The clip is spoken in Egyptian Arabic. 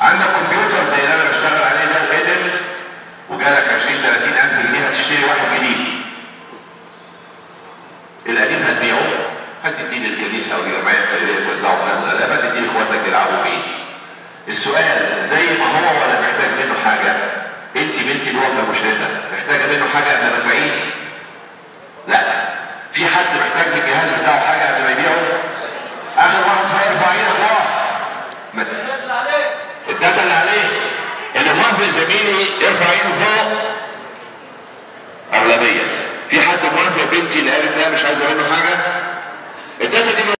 عندك كمبيوتر زي اللي انا بشتغل عليه ده وقدم وجالك 20 30 الف جنيه هتشتري واحد جديد القديم هتبيعه هتديه للكنيسه او لجمعيه خيريه توزعه في ناس غلابه تديه لاخواتك يلعبوا بيه السؤال زي ما هو ولا محتاج منه حاجه انت بنتي الوفاه المشرفه محتاجه منه حاجه قبل ما تبيعيه لا في حد محتاج من الجهاز بتاعه حاجه قبل ما يبيعه اخر واحد فيرفع ايدك واقف ما- الداتا اللي عليه اللي موافق زميلي يرفع ايده فوق اغلبيه في حد موافق بنتي اللي قالت لا مش عايزه منه حاجه الداتا دي